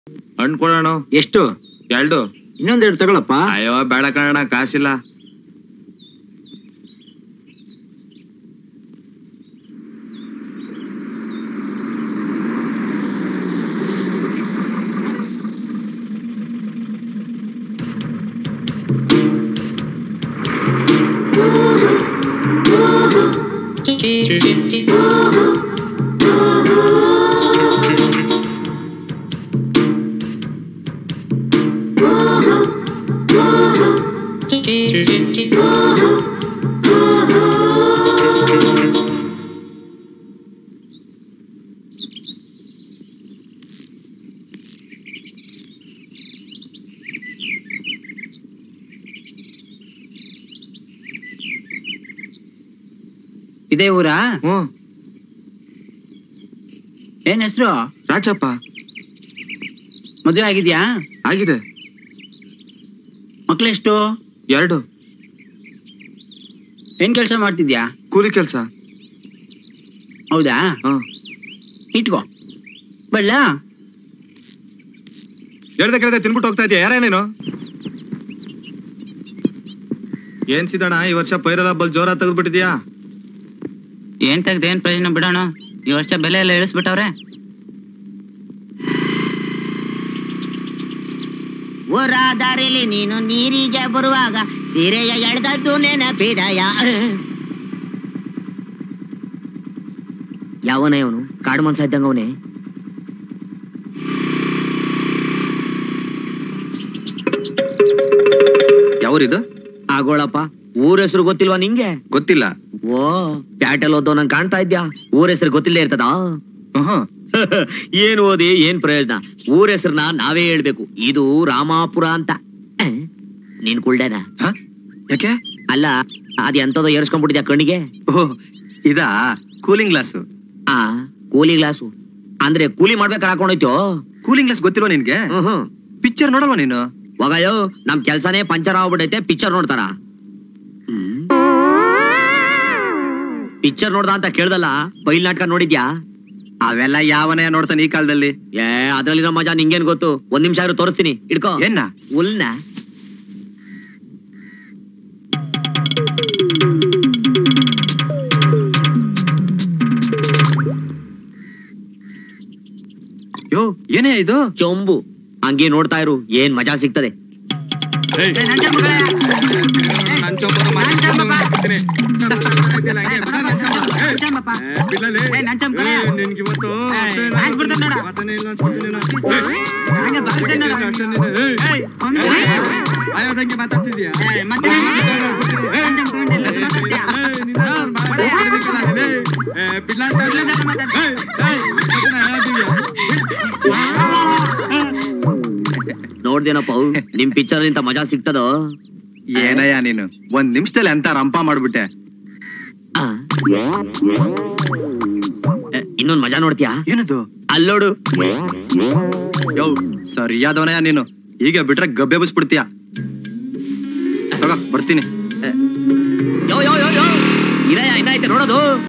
ಹಣ್ಣು ಕೊಡೋಣ ಎಷ್ಟು ಎರಡು ಇನ್ನೊಂದೆರಡು ತಗೊಳಪ್ಪ ಅಯ್ಯೋ ಬೇಡ ಕಣ ಕಾಸಿಲ್ಲ ಇದೇ ಊರಾ ಹ್ಮ್ ಏನ್ ಹೆಸರು ರಾಜಪ್ಪ ಮದುವೆ ಆಗಿದ್ಯಾ ಆಗಿದೆ ಮಕ್ಳೆಷ್ಟು ಎರಡು ಏನ್ ಕೆಲಸ ಮಾಡ್ತಿದ್ಯಾ ಕೂಲಿ ಕೆಲ್ಸ ಹೌದಾ ಹ್ಮ್ ಇಟ್ಕೋ ಬಳ್ಳ ಹೇಳ್ದೆ ಕೇಳ್ದೆ ತಿನ್ಬಿಟ್ಟು ಹೋಗ್ತಾ ಇದೆಯಾ ಯಾರೇ ನೀನು ಏನ್ ಸಿದಣ ಈ ವರ್ಷ ಪೈರಲ್ಲ ಬಲ್ ಜೋರ ತೆಗೆದ್ಬಿಟ್ಟಿದ್ಯಾ ಏನ್ ತೆಗ್ದು ಏನ್ ಪ್ರಯೋಜನ ಬಿಡೋಣ ಈ ವರ್ಷ ಬೆಲೆ ಎಲ್ಲ ಇಳಿಸ್ಬಿಟ್ಟವ್ರೆ ಊರ ದಾರಿಲಿ ನೀನು ನೀರಿಗೆ ಬರುವಾಗ ಸೀರೆಯ ಎಳೆದದ್ದು ನೆನಪಿದಯ ಯಾವನೇ ಅವನು ಕಾಡು ಮನ್ಸ ಇದ್ದಂಗ ಅವನೇ ಯಾವ್ರಿದು ಆಗೋಳಪ್ಪ ಊರ ಹೆಸರು ಗೊತ್ತಿಲ್ವಾ ನಿಂಗೆ ಗೊತ್ತಿಲ್ಲ ಓ ಪ್ಯಾಟಲ್ ಓದೋ ನಂಗೆ ಕಾಣ್ತಾ ಇದ್ಯಾ ಊರ ಹೆಸರು ಗೊತ್ತಿಲ್ಲದೆ ಇರ್ತದಾ ಹ್ಮ್ ಏನ್ ಓದಿ ಏನ್ ಪ್ರಯೋಜನ ಊರ ಹೆಸರನ್ನ ನಾವೇ ಹೇಳ್ಬೇಕು ಇದು ರಾಮಾಪುರ ಅಂತ ಅಹ್, ನೀನ್ ಕುಳ್ಳೆನ ಹ? ಯಾಕೆ ಅಲ್ಲ ಅದ್ ಎಂತದೋ ಏರ್ಸ್ಕೊಂಡ್ಬಿಟ್ಟಿದ್ಯಾ ಕಣ್ಣಿಗೆ ಓಹ್ ಇದಾ ಕೂಲಿಂಗ್ ಗ್ಲಾಸ್ ಆ ಕೂಲಿ ಗ್ಲಾಸು ಅಂದ್ರೆ ಕೂಲಿ ಮಾಡ್ಬೇಕು ಹಾಕೊಂಡೋಯ್ತು ಕೂಲಿಂಗ್ ಗ್ಲಾಸ್ ಗೊತ್ತಿಲ್ವಾ ನಿನ್ಗೆ ಹ್ಮ್ ಹ್ಮ್ ಪಿಕ್ಚರ್ ನೋಡಲ್ವಾ ನೀನು ಹೋಗಯ್ಯೋ ನಮ್ ಕೆಲ್ಸನೇ ಪಂಚರ್ ಆಗ್ಬಿಟ್ಟೈತೆ ಪಿಕ್ಚರ್ ನೋಡ್ತಾರ ಪಿಕ್ಚರ್ ನೋಡ್ದ ಅಂತ ಕೇಳ್ದಲ್ಲ ಬೈಲ್ ನಾಟಕ ನೋಡಿದ್ಯಾ ಅವೆಲ್ಲ ಯಾವನೇ ನೋಡ್ತಾನೆ ಈ ಕಾಲದಲ್ಲಿ ಏ ಅದ್ರಲ್ಲಿರೋ ಮಜಾ ನಿಂಗೇನ್ ಗೊತ್ತು ಒಂದ್ ನಿಮಿಷ ಆದ್ರೂ ತೋರಿಸ್ತೀನಿ ಇಡ್ಕೋ ಏನ್ನ ಹುಲ್ನ ಯೋ ಏನೇ ಇದು ಚೊಂಬು ಹಂಗೆ ನೋಡ್ತಾ ಇರು ಏನ್ ಮಜಾ ಸಿಗ್ತದೆ ನೋಡ್ದೇನಪ್ಪ ಅವು? ನಿಮ್ ಪಿಕ್ಚರ್ ಇಂತ ಮಜಾ ಸಿಗ್ತದೋ ಏನಯ್ಯ ನೀನು ಒಂದ್ ನಿಮಿಷದಲ್ಲಿ ಅಂತ ರಂಪ ಮಾಡ್ಬಿಟ್ಟೆ ಆ? ಏ, ಇನ್ನೊಂದ್ ಮಜಾ ನೋಡ್ತೀಯಾ ಏನದು ಅಲ್ಲೋಡು ಯೋ ಸರಿಯಾದವನಯ್ಯ ನೀನು ಈಗ ಬಿಟ್ರೆ ಗಬ್ಬೆ ಬಸ್ಬಿಡ್ತೀಯ ತಗೋ ಬರ್ತೀನಿ ಯೋ ಯೋ ಯೋ ಯೋ ಇನ್ನ ಇನ್ನ ಐತೆ ನೋಡೋದು